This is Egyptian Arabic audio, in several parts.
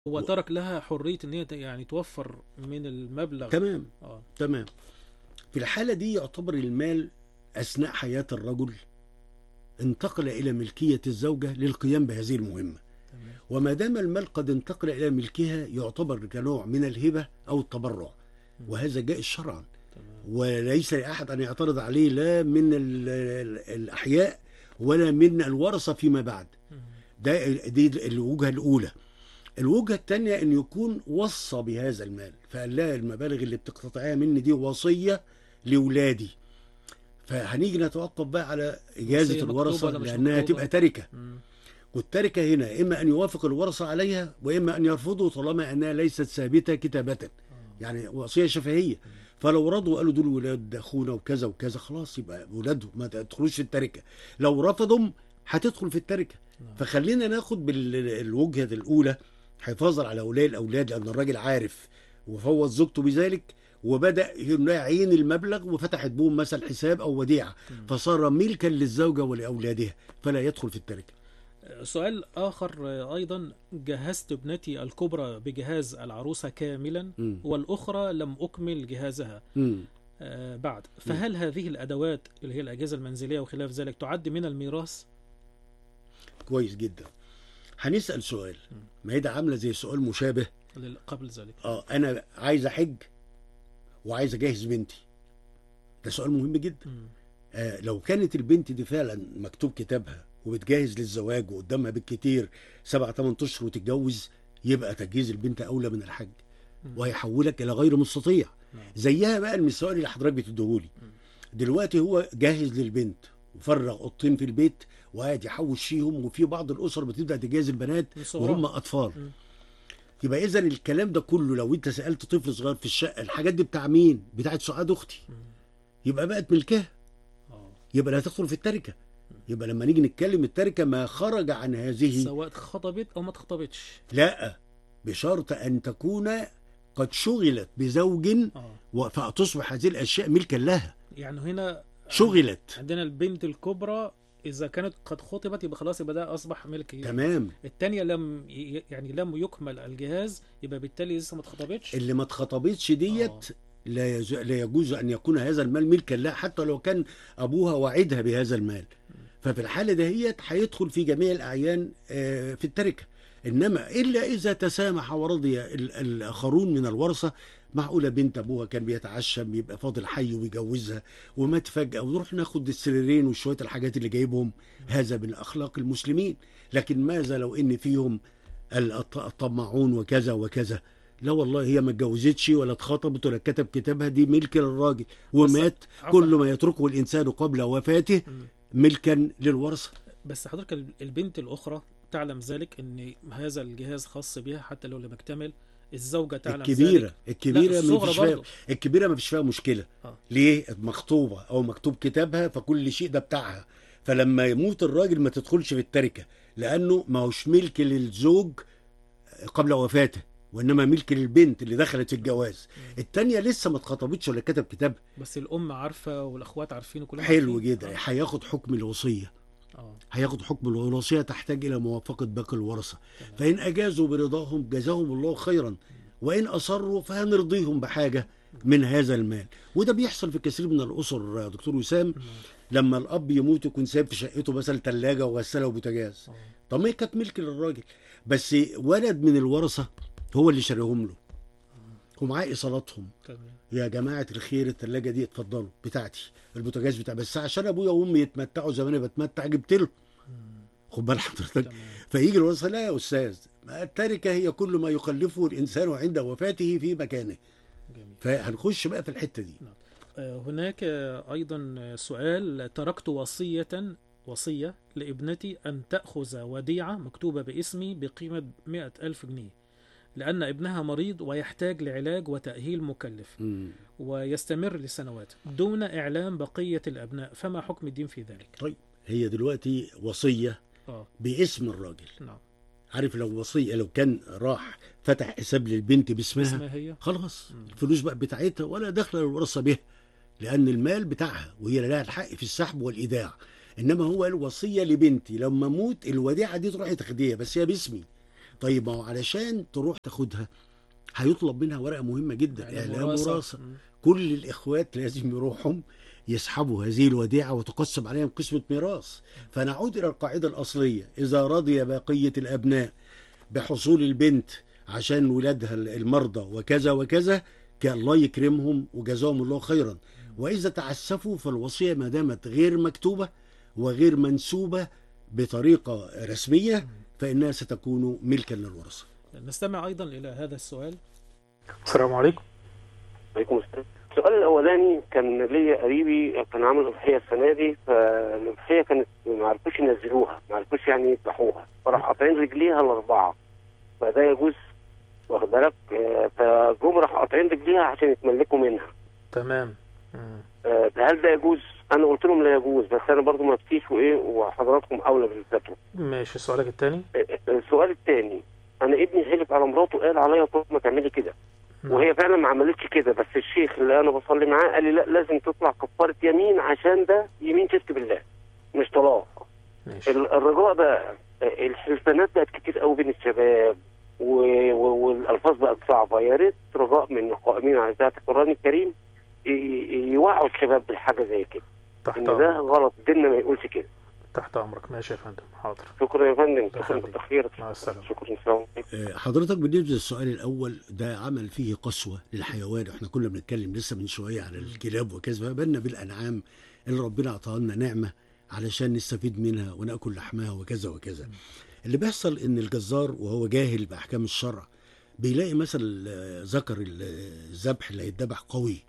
وترك لها حريه ان هي ت- يعني توفر من المبلغ تمام اه تمام في الحالة دي يعتبر المال أثناء حياة الرجل انتقل إلى ملكية الزوجة للقيام بهذه المهمة تمام وما دام المال قد انتقل إلى ملكها يعتبر كنوع من الهبة أو التبرع وهذا جائز شرعا تمام وليس لأحد أن يعترض عليه لا من ال- ال- الأحياء ولا من الورثة فيما بعد مم. ده دي الوجهة الأولى الوجهة الثانية أن يكون وصى بهذا المال فقال لها المبالغ اللي بتقتطعيها مني دي وصية لولادي فهنيجي نتوقف بقى على إجازة وصية الورثة مكتوبة ولا مش لأنها مكتوبة؟ تبقى تركة مم. والتركة هنا إما أن يوافق الورثة عليها وإما أن يرفضوا طالما أنها ليست ثابتة كتابة آه. يعني وصية شفهية فلو رضوا قالوا دول ولاد أخونا وكذا وكذا خلاص يبقى ولادهم ما تدخلوش في التركة لو رفضوا هتدخل في التركة نعم. فخلينا ناخد بالوجهة الأولى حفاظا على أولياء الأولاد لأن الراجل عارف وفوض زوجته بذلك وبدأ يعين المبلغ وفتحت بهم مثلا حساب أو وديعة مم. فصار ملكا للزوجة ولأولادها فلا يدخل في التركة سؤال آخر آه، أيضا جهزت ابنتي الكبرى بجهاز العروسة كاملا مم. والأخرى لم أكمل جهازها مم. آه، بعد فهل هذه الأدوات اللي هي الأجهزة المنزلية وخلاف ذلك تعد من الميراث؟ كويس جدا هنسأل سؤال ما هي ده عاملة زي سؤال مشابه لل- قبل ذلك اه انا عايز احج وعايز اجهز بنتي ده سؤال مهم جدا مم. آه لو كانت البنت دي فعلا مكتوب كتابها وبتجهز للزواج وقدامها بالكتير سبع ثمان اشهر وتتجوز يبقى تجهيز البنت اولى من الحج مم. وهيحولك الى غير مستطيع نعم. زيها بقى المثال اللي حضرتك بتديهولي دلوقتي هو جاهز للبنت وفرغ اوضتين في البيت وقاعد يحوش فيهم وفي بعض الاسر بتبدا تجهز البنات من صغرها. وهم اطفال مم. يبقى اذا الكلام ده كله لو انت سالت طفل صغير في الشقه الحاجات دي بتاع مين بتاعت سعاد اختي مم. يبقى بقت ملكها آه. يبقى لا تدخل في التركه يبقى لما نيجي نتكلم التركه ما خرج عن هذه سواء اتخطبت أو ما اتخطبتش لا بشرط ان تكون قد شغلت بزوج آه. و- فتصبح هذه الاشياء ملكا لها يعني هنا شغلت عندنا البنت الكبرى إذا كانت قد خطبت يبقى خلاص يبقى ده أصبح ملك هي. تمام الثانية لم ي- يعني لم يكمل الجهاز يبقى بالتالي لسه ما اتخطبتش اللي ما اتخطبتش ديت لا يز- لا يجوز ان يكون هذا المال ملكا لها حتى لو كان ابوها وعدها بهذا المال ففي الحاله دهيت هيدخل في جميع الاعيان آه، في التركه انما الا اذا تسامح ورضي ال- الاخرون من الورثه معقوله بنت ابوها كان بيتعشم يبقى فاضل حي ويجوزها ومات فجاه ونروح ناخد السريرين وشويه الحاجات اللي جايبهم هذا من اخلاق المسلمين لكن ماذا لو ان فيهم الط- الطماعون وكذا وكذا لا والله هي ما اتجوزتش ولا اتخطبت ولا كتب كتابها دي ملك للراجل ومات عفواً. كل ما يتركه الانسان قبل وفاته مم. ملكا للورثه بس حضرتك ال- البنت الأخرى تعلم ذلك ان هذا الجهاز خاص بها حتى لو لم يكتمل الزوجة تعلم الكبيره ذلك الكبيره لا، ما الصغرى فيش فيها برضه. الكبيره ما فيش فيها مشكله آه. ليه مخطوبه او مكتوب كتابها فكل شيء ده بتاعها فلما يموت الراجل ما تدخلش في التركه لانه ما هوش ملك للزوج قبل وفاته وانما ملك للبنت اللي دخلت الجواز التانية لسه ما اتخطبتش ولا كتب كتاب بس الأم عارفة والأخوات عارفين وكلهم حلو عارفين. جدا هياخد حكم الوصيه اه هياخد حكم الوصيه تحتاج الى موافقه باقي الورثه تمام. فان اجازوا برضاهم جزاهم الله خيرا وان اصروا فهنرضيهم بحاجه من هذا المال وده بيحصل في كثير من الاسر يا دكتور وسام مم. لما الاب يموت يكون سايب في شقته مثلا ثلاجه وغساله وبوتاجاز آه. طب ما هي كانت ملك للراجل بس ولد من الورثه هو اللي شاريهم له ومعاه ايصالاتهم تمام يا جماعه الخير الثلاجه دي اتفضلوا بتاعتي البوتاجاز بتاع بس عشان ابويا وامي يتمتعوا زي ما انا بتمتع جبت له مم. خد بال حضرتك تمام فيجي الورثه لا يا استاذ ما التركه هي كل ما يخلفه الانسان عند وفاته في مكانه جميل فهنخش بقى في الحته دي آه، هناك آه، أيضا آه، سؤال تركت وصية وصية لابنتي أن تأخذ وديعة مكتوبة باسمي بقيمة مئة ألف جنيه لأن ابنها مريض ويحتاج لعلاج وتأهيل مكلف مم. ويستمر لسنوات دون إعلام بقية الأبناء فما حكم الدين في ذلك طيب هي دلوقتي وصيه آه باسم الراجل نعم عارف لو وصيه لو كان راح فتح حساب للبنت باسمها اسمها هي خلاص مم. الفلوس بقى بتاعتها ولا دخل الورثه بها لان المال بتاعها وهي لها الحق في السحب والايداع انما هو الوصيه لبنتي لما اموت الوديعه دي تروحي تاخديها بس هي باسمي طيب ما هو علشان تروح تاخدها هيطلب منها ورقه مهمه جدا يعني اعلام مراسة. وراثه مم. كل الاخوات لازم يروحوا يسحبوا هذه الوديعه وتقسم عليهم قسمه ميراث فنعود الى القاعده الاصليه اذا رضي بقيه الابناء بحصول البنت عشان ولادها المرضى وكذا وكذا كان الله يكرمهم وجزاهم الله خيرا واذا تعسفوا فالوصيه ما دامت غير مكتوبه وغير منسوبه بطريقه رسميه فانها ستكون ملكا للورثه نستمع أيضا إلى هذا السؤال السلام عليكم عليكم السلام السؤال الاولاني كان ليا قريبي كان عامل اضحيه السنه دي فالاضحيه كانت ما عرفوش ينزلوها ما عرفوش يعني يذبحوها فراح قاطعين رجليها الاربعه فده يجوز واخد بالك آه، فجم راح قاطعين رجليها عشان يتملكوا منها تمام مم. آه، هل ده يجوز؟ انا قلت لهم لا يجوز بس انا برضو ما افتيش وايه وحضراتكم اولى بالفتوى ماشي سؤالك الثاني السؤال الثاني انا ابني حلف على مراته قال عليا طول ما تعملي كده وهي فعلا ما عملتش كده بس الشيخ اللي انا بصلي معاه قال لي لا لازم تطلع كفاره يمين عشان ده يمين شرك بالله مش طلاق ماشي ال- الرجاء بقى الحلفانات بقت كتير قوي بين الشباب و- و- والالفاظ بقت صعبه يا ريت رجاء من القائمين على ذات القران الكريم ي- ي- يوعوا الشباب بالحاجه زي كده تحت ان ده أمرك. غلط ديننا ما يقولش كده تحت امرك ماشي يا فندم حاضر شكرا يا فندم شكرا يخليك. بالتخير مع السلامه شكرا السلام عليكم آه، حضرتك بالنسبه للسؤال الاول ده عمل فيه قسوه للحيوان احنا كنا بنتكلم لسه من شويه على الكلاب وكذا فبالنا بالانعام اللي ربنا اعطاها لنا نعمه علشان نستفيد منها وناكل لحمها وكذا وكذا اللي بيحصل ان الجزار وهو جاهل باحكام الشرع بيلاقي مثلا آه، ذكر ال- الذبح اللي هيتذبح قوي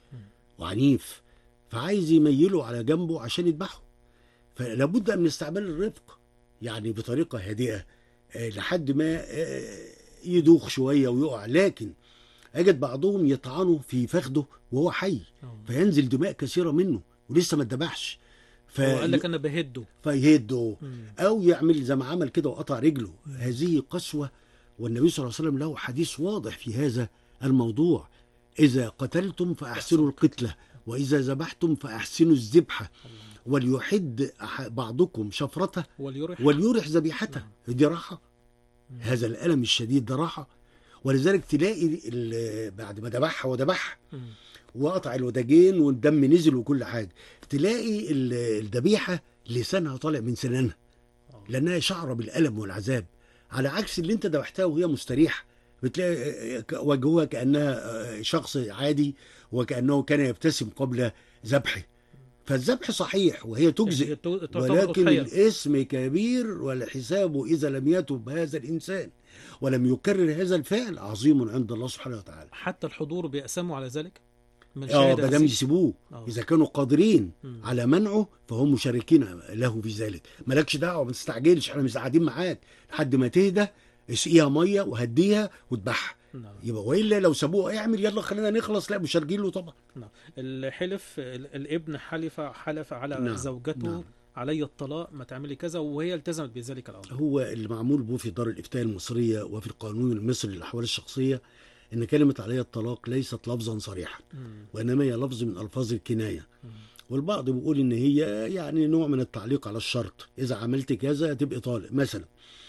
وعنيف فعايز يميله على جنبه عشان يذبحه فلابد من استعمال الرفق يعني بطريقه هادئه آه، لحد ما آه، يدوخ شويه ويقع لكن اجد بعضهم يطعنه في فخده وهو حي آه. فينزل دماء كثيره منه ولسه ما اتذبحش ف... هو قال لك أنا بهده فيهده مم. او يعمل زي ما عمل كده وقطع رجله هذه قسوه والنبي صلى الله عليه وسلم له حديث واضح في هذا الموضوع اذا قتلتم فاحسنوا القتله واذا ذبحتم فاحسنوا الذبحه وليحد أح- بعضكم شفرته وليرح وليرح ذبيحته دي راحه هذا الالم الشديد ده راحه ولذلك تلاقي ال- بعد ما ذبحها وذبحها مم. وقطع الوداجين والدم نزل وكل حاجه تلاقي ال- الذبيحه لسانها طالع من سنانها آه. لانها شعره بالالم والعذاب على عكس اللي انت ذبحتها وهي مستريحه بتلاقي آه، ك- وجهها كانها آه، شخص عادي وكانه كان يبتسم قبل ذبحه فالذبح صحيح وهي تجزئ هي تو- تعتبر ولكن أضحية. الاسم كبير والحساب إذا لم يتب هذا الإنسان ولم يكرر هذا الفعل عظيم عند الله سبحانه وتعالى حتى الحضور بيقسموا على ذلك من اه شاهد ما دام هذه- يسيبوه آه. اذا كانوا قادرين مم. على منعه فهم مشاركين له في ذلك مالكش دعوه ما تستعجلش احنا مش قاعدين معاك لحد ما تهدى اسقيها ميه وهديها وذبحها نعم. يبقى والا لو سابوه اعمل يلا خلينا نخلص لا مشاركين له طبعا نعم. الحلف ال- الابن حلف حلف على نعم. زوجته نعم. علي الطلاق ما تعملي كذا وهي التزمت بذلك الامر هو اللي معمول به في دار الافتاء المصريه وفي القانون المصري للاحوال الشخصيه ان كلمه علي الطلاق ليست لفظا صريحا مم. وانما هي لفظ من الفاظ الكنايه مم. والبعض بيقول ان هي يعني نوع من التعليق على الشرط اذا عملت كذا تبقى طالق مثلا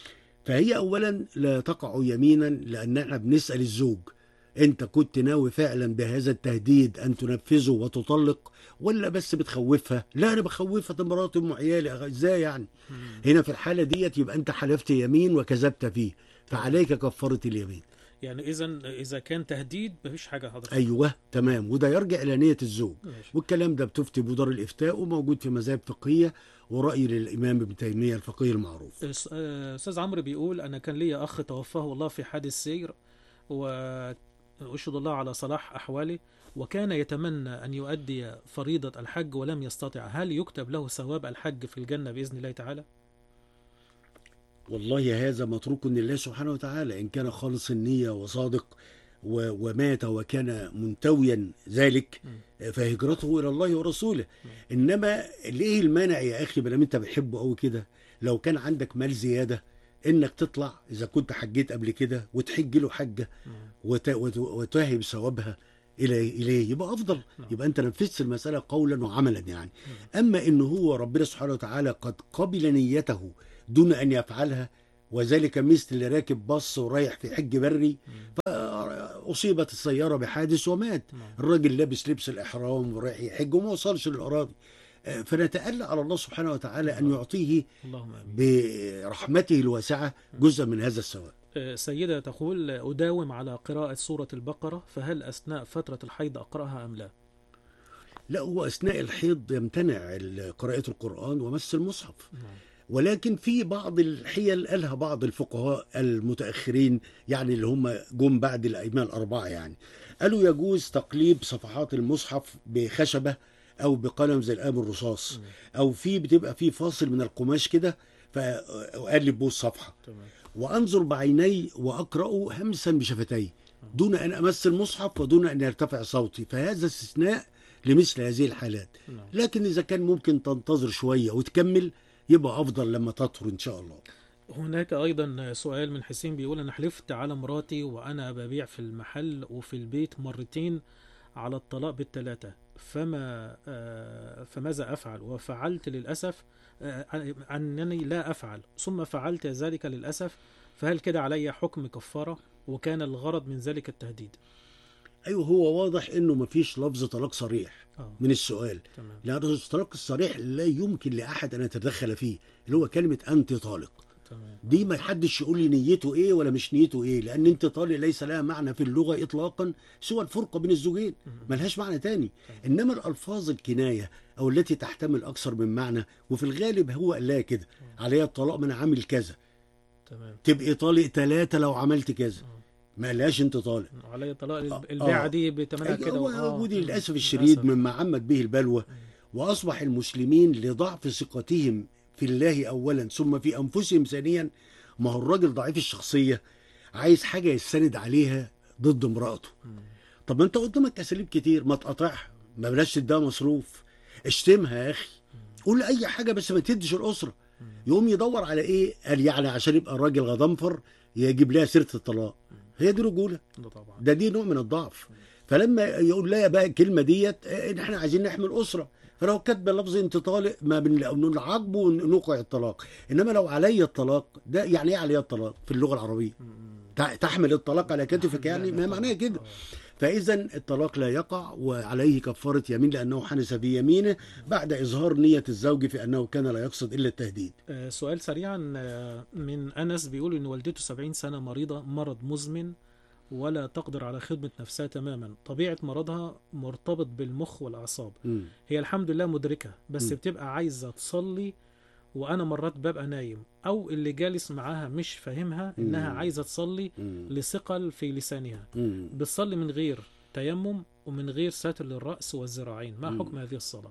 فهي اولا لا تقع يمينا لان احنا بنسال الزوج انت كنت ناوي فعلا بهذا التهديد ان تنفذه وتطلق ولا بس بتخوفها لا انا بخوفها دي مراتي ام عيالي ازاي يعني مم. هنا في الحاله ديت يبقى انت حلفت يمين وكذبت فيه فعليك كفاره اليمين يعني اذا اذا كان تهديد مفيش حاجه حضرتك ايوه تمام وده يرجع الى نيه الزوج ماشي. والكلام ده بتفتي بدار الافتاء وموجود في مذاهب فقهيه وراي للامام ابن تيميه الفقيه المعروف أس- آه، استاذ عمرو بيقول انا كان لي اخ توفاه الله في حادث سير واشهد الله على صلاح احواله وكان يتمنى ان يؤدي فريضه الحج ولم يستطع هل يكتب له ثواب الحج في الجنه باذن الله تعالى والله هذا متروك لله سبحانه وتعالى ان كان خالص النيه وصادق و- ومات وكان منتويا ذلك فهجرته الى الله ورسوله انما ليه المانع يا اخي بلام انت بتحبه قوي كده لو كان عندك مال زياده انك تطلع اذا كنت حجيت قبل كده وتحج له حجه وت- وت- وتهب ثوابها الى اليه يبقى افضل نعم. يبقى انت نفذت المساله قولا وعملا يعني اما ان هو ربنا سبحانه وتعالى قد قبل نيته دون ان يفعلها وذلك مثل اللي راكب باص ورايح في حج بري مم. أصيبت السيارة بحادث ومات نعم. الراجل لابس لبس الإحرام ورايح يحج وما وصلش للأراضي آه، فنتألى على الله سبحانه وتعالى أن يعطيه اللهم امين برحمته الواسعة جزء من هذا الثواب آه، سيدة تقول أداوم على قراءة سورة البقرة فهل أثناء فترة الحيض أقرأها أم لا؟ لا هو أثناء الحيض يمتنع ال- قراءة القرآن ومس المصحف نعم. ولكن في بعض الحيل قالها بعض الفقهاء المتأخرين يعني اللي هم جم بعد الأئمة الأربعة يعني قالوا يجوز تقليب صفحات المصحف بخشبة أو بقلم زي القلم الرصاص مم. أو في بتبقى في فاصل من القماش كده فأقلب به الصفحة تمام وأنظر بعيني وأقرأ همسا بشفتي دون أن أمس المصحف ودون أن يرتفع صوتي فهذا استثناء لمثل هذه الحالات نعم. لكن إذا كان ممكن تنتظر شوية وتكمل يبقى أفضل لما تطهر إن شاء الله هناك أيضا سؤال من حسين بيقول أنا حلفت على مراتي وأنا ببيع في المحل وفي البيت مرتين على الطلاق بالثلاثة فما آه، فماذا أفعل وفعلت للأسف آه، أنني لا أفعل ثم فعلت ذلك للأسف فهل كده علي حكم كفارة وكان الغرض من ذلك التهديد أيوه هو واضح إنه مفيش لفظ طلاق صريح آه. من السؤال تمام لأن الطلاق الصريح لا يمكن لأحد أن يتدخل فيه اللي هو كلمة أنت طالق تمام دي ما حدش يقول لي نيته ايه ولا مش نيته ايه لان انت طالق ليس لها معنى في اللغه اطلاقا سوى الفرقه بين الزوجين ملهاش معنى تاني انما الالفاظ الكنايه او التي تحتمل اكثر من معنى وفي الغالب هو قال لها كده عليها الطلاق من عامل كذا تمام تبقي طالق ثلاثه لو عملت كذا ما قالهاش انت طالق علي طلاق آه. البيعة دي بتمنها كده هو آه. ودي مم. للاسف الشديد للأسف. مما عمت به البلوى واصبح المسلمين لضعف ثقتهم في الله اولا ثم في انفسهم ثانيا ما هو الراجل ضعيف الشخصيه عايز حاجه يستند عليها ضد امراته مم. طب ما انت قدامك اساليب كتير ما تقاطعها ما بلاش تديها مصروف اشتمها يا اخي قول اي حاجه بس ما تدش الاسره يقوم يدور على ايه قال يعني عشان يبقى الراجل غضنفر يجيب لها سيره الطلاق هي دي رجوله ده طبعا ده دي نوع من الضعف فلما يقول لها بقى الكلمه ديت اه، ان احنا عايزين نحمل اسره فلو كاتبه لفظ انت طالق ما بنعاقبه ونوقع الطلاق انما لو علي الطلاق ده يعني ايه علي الطلاق في اللغه العربيه مم. تع- تحمل الطلاق على كتفك يعني ما معناه كده فاذا الطلاق لا يقع وعليه كفاره يمين لانه حنس في يمينه بعد اظهار نيه الزوج في انه كان لا يقصد الا التهديد آه، سؤال سريعا آه، من أنس بيقول إن والدته 70 سنة مريضة مرض مزمن ولا تقدر على خدمة نفسها تماما طبيعة مرضها مرتبط بالمخ والأعصاب مم. هي الحمد لله مدركة بس م. بتبقى عايزة تصلي وأنا مرات ببقى نايم أو اللي جالس معاها مش فاهمها إنها م. عايزة تصلي مم. لثقل في لسانها مم. بتصلي من غير تيمم ومن غير ساتر للرأس والذراعين ما م. حكم هذه الصلاة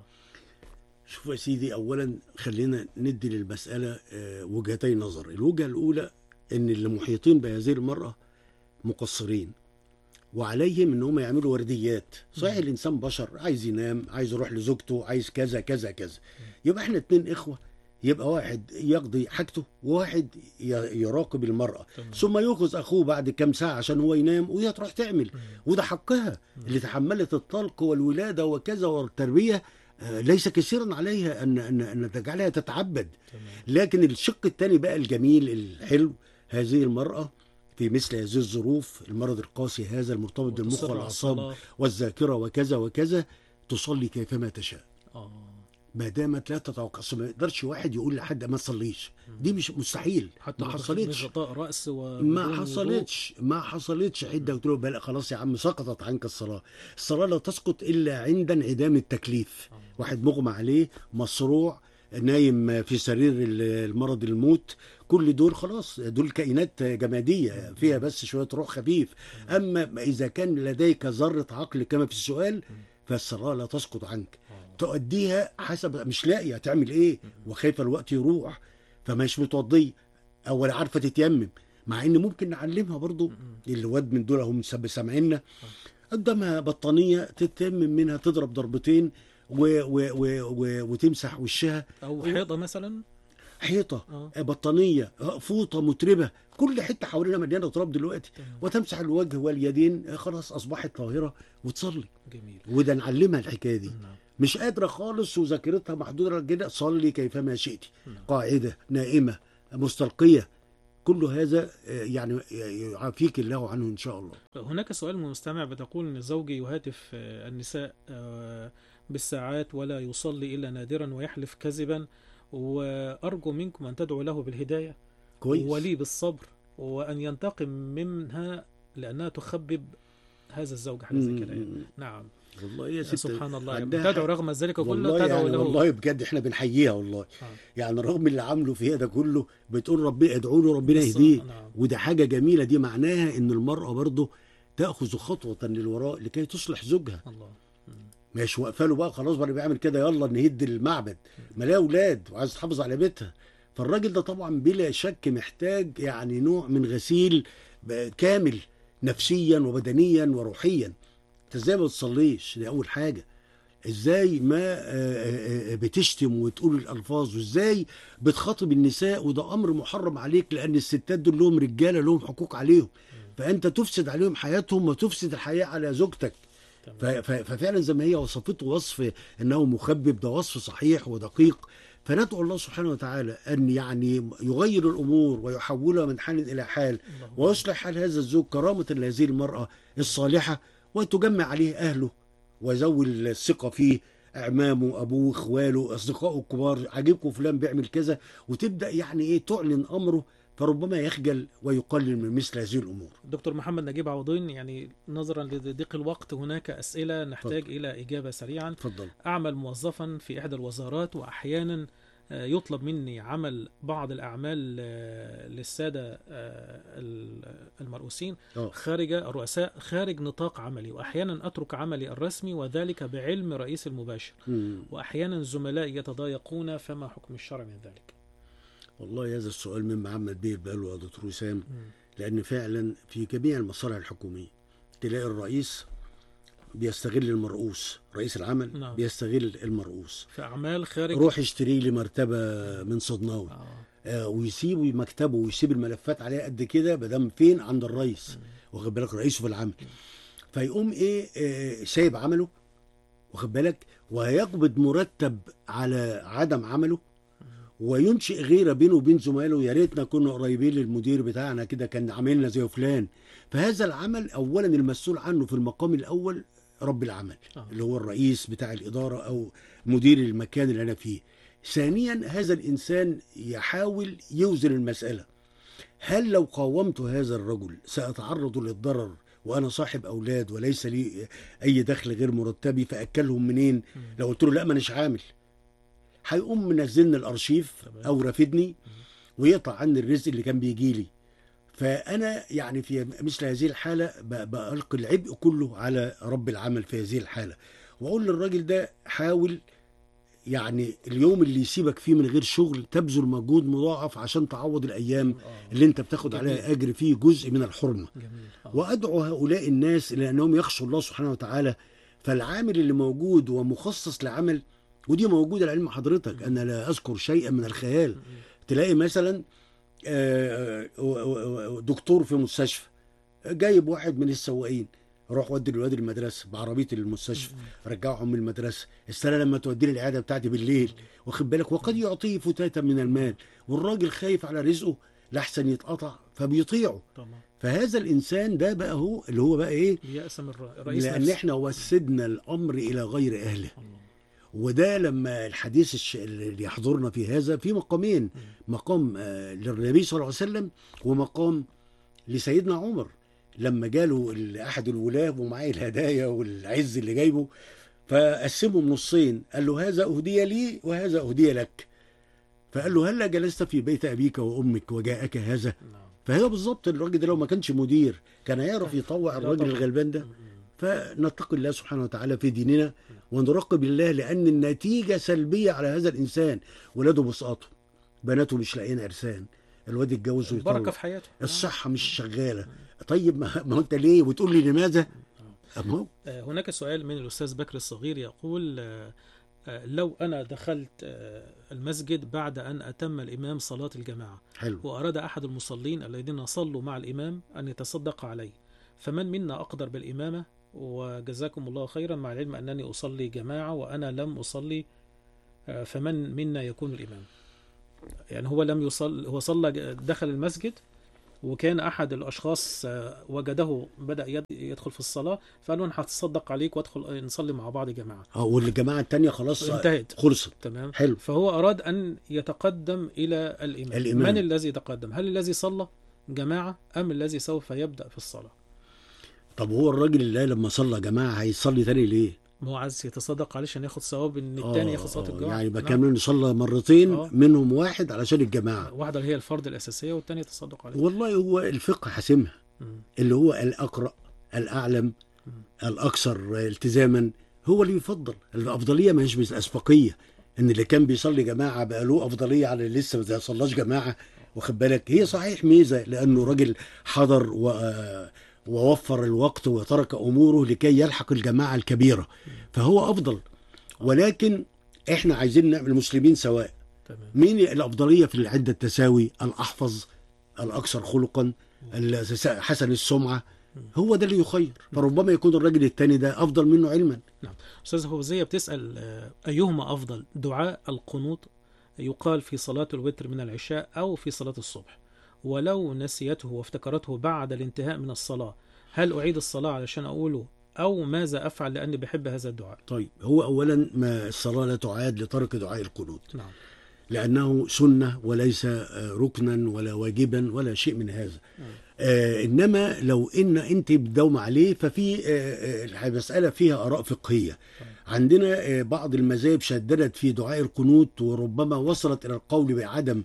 شوف يا سيدي اولا خلينا ندي للمساله آه، وجهتي نظر الوجهه الاولى ان اللي محيطين بهذه المراه مقصرين وعليهم ان هم يعملوا ورديات صحيح مم. الانسان بشر عايز ينام عايز يروح لزوجته عايز كذا كذا كذا يبقى احنا اتنين اخوه يبقى واحد يقضي حاجته وواحد ي- يراقب المراه تمام. ثم يأخذ اخوه بعد كام ساعه عشان هو ينام وهي تروح تعمل مم. وده حقها اللي تحملت الطلق والولاده وكذا والتربيه آه، ليس كثيرا عليها ان ان ان تجعلها تتعبد تمام لكن الشق الثاني بقى الجميل الحلو هذه المراه في مثل هذه الظروف المرض القاسي هذا المرتبط بالمخ وتصر على والاعصاب الصلاة. والذاكره وكذا وكذا تصلي كيفما تشاء آه. ما دامت لا تتوقع أصل ما يقدرش واحد يقول لحد ما تصليش دي مش مستحيل حتى ما لو حصلتش بغطاء رأس و ما حصلتش ما حصلتش حده قلت له بلا خلاص يا عم سقطت عنك الصلاه الصلاه لا تسقط الا عند انعدام التكليف واحد مغمى عليه مصروع نايم في سرير المرض الموت كل دول خلاص دول كائنات جماديه فيها بس شويه روح خفيف اما اذا كان لديك ذره عقل كما في السؤال فالصلاه لا تسقط عنك تؤديها حسب مش لاقي هتعمل ايه وخايفه الوقت يروح فمش متوضيه او ولا عارفه تتيمم مع ان ممكن نعلمها برضو الواد من دول هم سب- سامعيننا قدامها بطانيه تتيمم منها تضرب ضربتين و و و و وتمسح وشها او حيطه مثلا حيطه اه بطانيه فوطه متربه كل حته حوالينا مليانه تراب دلوقتي تمام. وتمسح الوجه واليدين خلاص اصبحت طاهره وتصلي جميل وده نعلمها الحكايه دي نعم مش قادره خالص وذاكرتها محدوده كده صلي كيفما شئت نعم. قاعده نائمه مستلقيه كل هذا آه، يعني يعافيك الله عنه ان شاء الله هناك سؤال من مستمع بتقول ان زوجي يهاتف آه، النساء آه، بالساعات ولا يصلي الا نادرا ويحلف كذبا وارجو منكم ان تدعوا له بالهدايه كويس ولي بالصبر وان ينتقم منها لانها تخبب هذا الزوج حاجه زي كده يعني. مم. نعم والله يا ست سبحان الله يعني عندها تدعو حق. رغم ذلك كله والله تدعو يعني له والله بجد احنا بنحييها والله آه. يعني رغم اللي عامله فيها ده كله بتقول ربي ادعوا له ربنا بالص- يهديه نعم. وده حاجه جميله دي معناها ان المراه برضه تاخذ خطوه للوراء لكي تصلح زوجها الله مم. مش واقفه له بقى خلاص بقى بيعمل كده يلا نهد المعبد ما لها اولاد وعايز تحافظ على بيتها فالراجل ده طبعا بلا شك محتاج يعني نوع من غسيل ب- كامل نفسيا وبدنيا وروحيا انت ازاي ما بتصليش دي اول حاجه ازاي ما آه، آه، آه، بتشتم وتقول الالفاظ وازاي بتخاطب النساء وده امر محرم عليك لان الستات دول لهم رجاله لهم حقوق عليهم فانت تفسد عليهم حياتهم وتفسد الحياه على زوجتك تمام. ف- ف- ففعلا زي ما هي وصفته وصف انه مخبب ده وصف صحيح ودقيق فندعو الله سبحانه وتعالى ان يعني يغير الامور ويحولها من حال الى حال اللهم ويصلح حال هذا الزوج كرامه لهذه المراه الصالحه وتجمع عليه اهله وذوي الثقه فيه اعمامه ابوه اخواله اصدقائه الكبار عاجبكم فلان بيعمل كذا وتبدا يعني ايه تعلن امره فربما يخجل ويقلل من مثل هذه الامور دكتور محمد نجيب عوضين يعني نظرا لضيق الوقت هناك أسئلة نحتاج إلى إجابة سريعا اتفضل أعمل موظفا في إحدى الوزارات وأحيانا آه، يطلب مني عمل بعض الأعمال آه، للسادة آه، ال- المرؤوسين اه خارج الرؤساء خارج نطاق عملي وأحيانا أترك عملي الرسمي وذلك بعلم رئيس المباشر مم. وأحيانا زملائي يتضايقون فما حكم الشرع من ذلك والله هذا السؤال من محمد بيه بقاله يا دكتور وسام مم. لان فعلا في جميع المصالح الحكوميه تلاقي الرئيس بيستغل المرؤوس رئيس العمل نعم. بيستغل المرؤوس في أعمال خارج روح اشتري لي مرتبه من صدناوي آه. آه ويسيب مكتبه ويسيب الملفات عليها قد كده مدام فين عند الرئيس واخد بالك رئيسه في العمل فيقوم ايه آه سايب عمله واخد بالك وهيقبض مرتب على عدم عمله وينشئ غيره بينه وبين زمايله يا ريتنا كنا قريبين للمدير بتاعنا كده كان عاملنا زي فلان فهذا العمل اولا المسؤول عنه في المقام الاول رب العمل آه. اللي هو الرئيس بتاع الاداره او مدير المكان اللي انا فيه ثانيا هذا الانسان يحاول يوزن المساله هل لو قاومت هذا الرجل ساتعرض للضرر وانا صاحب اولاد وليس لي اي دخل غير مرتبي فاكلهم منين مم. لو قلت له لا ما اناش عامل هيقوم منزلني الارشيف تمام. او رافدني ويقطع عني الرزق اللي كان بيجي لي فانا يعني في مثل هذه الحاله ب- بلقي العبء كله على رب العمل في هذه الحاله واقول للراجل ده حاول يعني اليوم اللي يسيبك فيه من غير شغل تبذل مجهود مضاعف عشان تعوض الايام آه. اللي انت بتاخد جميل. عليها اجر فيه جزء من الحرمه جميل آه. وادعو هؤلاء الناس الى انهم يخشوا الله سبحانه وتعالى فالعامل اللي موجود ومخصص لعمل ودي موجوده لعلم حضرتك انا لا اذكر شيئا من الخيال تلاقي مثلا آه، آه، دكتور في مستشفى جايب واحد من السواقين روح ودي الولاد المدرسه بعربيه المستشفى رجعهم من المدرسه استنى لما تودي لي العياده بتاعتي بالليل واخد بالك وقد يعطيه فتاتا من المال والراجل خايف على رزقه لاحسن يتقطع فبيطيعه طبعا فهذا الانسان ده بقى هو اللي هو بقى ايه يأس من الر- الرئيس لان نفسه. احنا وسدنا الامر الى غير اهله الله. وده لما الحديث الش- اللي يحضرنا في هذا في مقامين مقام آه، للنبي صلى الله عليه وسلم ومقام لسيدنا عمر لما جاله ال- احد الولاه ومعاه الهدايا والعز اللي جايبه فقسمهم نصين قال له هذا اهدي لي وهذا اهدي لك فقال له هلا جلست في بيت ابيك وامك وجاءك هذا نعم فهي بالظبط الراجل ده لو ما كانش مدير كان هيعرف يطوع لا الراجل طبعا. الغلبان ده مم. فنتقي الله سبحانه وتعالى في ديننا ونراقب الله لان النتيجه سلبيه على هذا الانسان ولاده بيسقطوا بناته مش لاقيين عرسان الواد يتجوز البركة ويطلق في حياته الصحه مش شغاله طيب ما ما هو انت ليه وتقول لي لماذا اما هو آه، هناك سؤال من الأستاذ بكر الصغير يقول آه، آه، لو أنا دخلت آه، المسجد بعد أن أتم الإمام صلاة الجماعة حلو وأراد أحد المصلين الذين صلوا مع الإمام أن يتصدق عليه فمن منا أقدر بالإمامة وجزاكم الله خيرا مع العلم أنني أصلي جماعة وأنا لم أصلي فمن منا يكون الإمام يعني هو لم يصل هو صلى دخل المسجد وكان احد الاشخاص آه، وجده بدا يد- يدخل في الصلاه فقال له انا هتصدق عليك وادخل نصلي مع بعض جماعه اه والجماعه التانيه خلاص انتهت خلصت تمام حلو فهو اراد ان يتقدم الى الامام الإمام. من الذي يتقدم هل الذي صلى جماعه ام الذي سوف يبدا في الصلاه طب هو الراجل اللي لما صلى جماعه هيصلي تاني ليه؟ ما هو عايز يتصدق علشان ياخد ثواب ان الثاني آه، ياخد صلاه آه، الجماعه يعني يبقى نعم. كامل صلى مرتين آه. منهم واحد علشان الجماعه واحده اللي هي الفرض الاساسيه والثانيه يتصدق عليه والله هو الفقه حاسمها مم. اللي هو الاقرا الاعلم مم. الاكثر التزاما هو اللي يفضل الافضليه ما هيش اسبقيه ان اللي كان بيصلي جماعه بقى له افضليه على اللي لسه ما صلاش جماعه واخد بالك هي صحيح ميزه لانه راجل حضر و ووفر الوقت وترك اموره لكي يلحق الجماعه الكبيره فهو افضل ولكن احنا عايزين نعمل المسلمين سواء تمام مين الافضليه في العده التساوي الاحفظ الاكثر خلقا ال- حسن السمعه هو ده اللي يخير فربما يكون الراجل التاني ده افضل منه علما استاذ فوزيه بتسال آه، ايهما افضل دعاء القنوط يقال في صلاه الوتر من العشاء او في صلاه الصبح ولو نسيته وافتكرته بعد الانتهاء من الصلاه هل اعيد الصلاه علشان اقوله او ماذا افعل لاني بحب هذا الدعاء طيب هو اولا ما الصلاه لا تعاد لترك دعاء القنوت نعم لانه سنه وليس آه، ركنا ولا واجبا ولا شيء من هذا آه انما لو ان انت بتداوم عليه ففي آه، آه المساله فيها اراء فقهيه عندنا آه بعض المذاهب شددت في دعاء القنوت وربما وصلت الى القول بعدم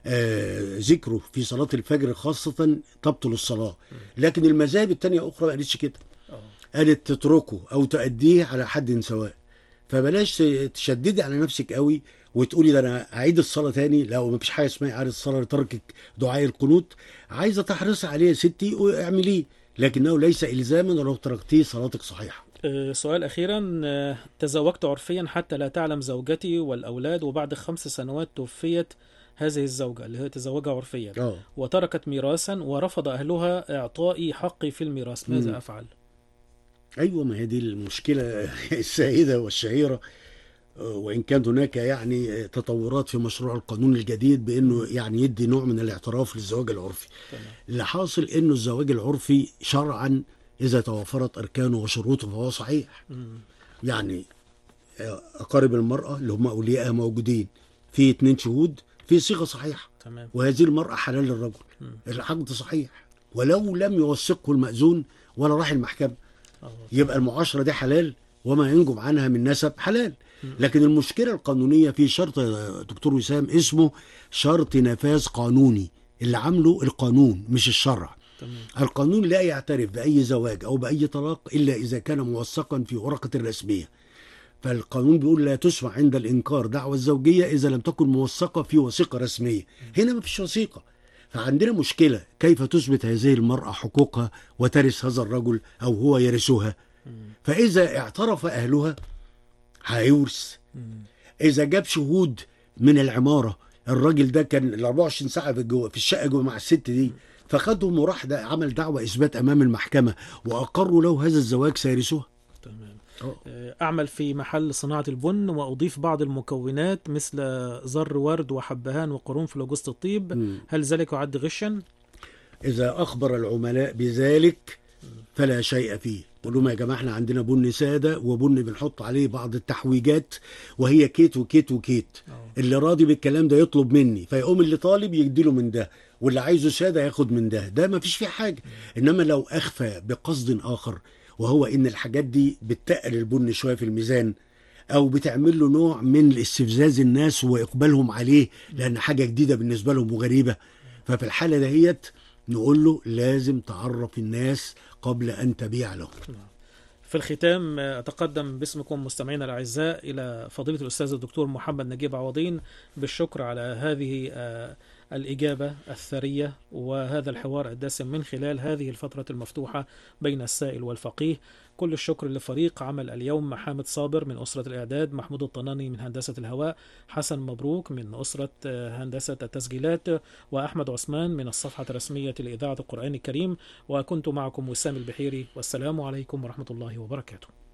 آه ذكره في صلاه الفجر خاصه تبطل الصلاه لكن المذاهب الثانيه اخرى ما قالتش كده اه قالت تتركه او تأديه على حد سواء فبلاش تشددي على نفسك قوي وتقولي ده انا هعيد الصلاه تاني لا مفيش حاجه اسمها اعاده الصلاه لتركك دعاء القنوت عايزه تحرصي عليه يا ستي واعمليه لكنه ليس الزاما ولو تركتيه صلاتك صحيحه آه، سؤال أخيرا آه، تزوجت عرفيا حتى لا تعلم زوجتي والأولاد وبعد خمس سنوات توفيت هذه الزوجة اللي هي تزوجها عرفيا اه وتركت ميراثا ورفض أهلها إعطائي حقي في الميراث مم. ماذا أفعل؟ ايوه ما هي دي المشكله السائده والشهيره آه، وان كان هناك يعني آه، تطورات في مشروع القانون الجديد بانه يعني يدي نوع من الاعتراف للزواج العرفي تمام اللي حاصل انه الزواج العرفي شرعا اذا توفرت اركانه وشروطه فهو صحيح مم. يعني آه، اقارب المراه اللي هم اوليائها موجودين في اتنين شهود في صيغه صحيحه تمام وهذه المراه حلال للرجل مم. العقد صحيح ولو لم يوثقه المأذون ولا راح المحكمه آه. يبقى المعاشره دي حلال وما ينجم عنها من نسب حلال لكن المشكله القانونيه في شرط يا دكتور وسام اسمه شرط نفاذ قانوني اللي عامله القانون مش الشرع تمام القانون لا يعترف بأي زواج أو بأي طلاق إلا إذا كان موثقا في ورقة رسمية فالقانون بيقول لا تسمع عند الإنكار دعوى الزوجية إذا لم تكن موثقة في وثيقة رسمية هنا ما فيش وثيقة فعندنا مشكلة كيف تثبت هذه المرأة حقوقها وترث هذا الرجل أو هو يرثها مم. فإذا اعترف أهلها هيورث مم. إذا جاب شهود من العمارة الراجل ده كان ال 24 ساعة في جوه في الشقة جوه مع الست دي فخدهم وراح ده عمل دعوة إثبات أمام المحكمة وأقروا له هذا الزواج سيرثوها تمام آه. آه، أعمل في محل صناعة البن وأضيف بعض المكونات مثل زر ورد وحبهان وقرنفل وجوز الطيب مم. هل ذلك يعد غشا؟ إذا أخبر العملاء بذلك فلا شيء فيه قول لهم يا جماعة احنا عندنا بن سادة وبن بنحط عليه بعض التحويجات وهي كيت وكيت وكيت آه. اللي راضي بالكلام ده يطلب مني فيقوم اللي طالب يديله من ده واللي عايزه ساده ياخد من ده ده ما فيش فيه حاجه انما لو اخفى بقصد اخر وهو ان الحاجات دي بتقل البن شويه في الميزان او بتعمل له نوع من استفزاز الناس واقبالهم عليه لان حاجه جديده بالنسبه لهم وغريبه ففي الحاله دهيت نقول له لازم تعرف الناس قبل ان تبيع لهم في الختام آه، أتقدم باسمكم مستمعينا الأعزاء إلى فضيلة الأستاذ الدكتور محمد نجيب عوضين بالشكر على هذه آه، الإجابة الثرية وهذا الحوار الدسم من خلال هذه الفترة المفتوحة بين السائل والفقيه كل الشكر لفريق عمل اليوم محمد صابر من أسرة الإعداد محمود الطناني من هندسة الهواء حسن مبروك من أسرة آه، هندسة التسجيلات وأحمد عثمان من الصفحة الرسمية لإذاعة القرآن الكريم وكنت معكم وسام البحيري والسلام عليكم ورحمة الله وبركاته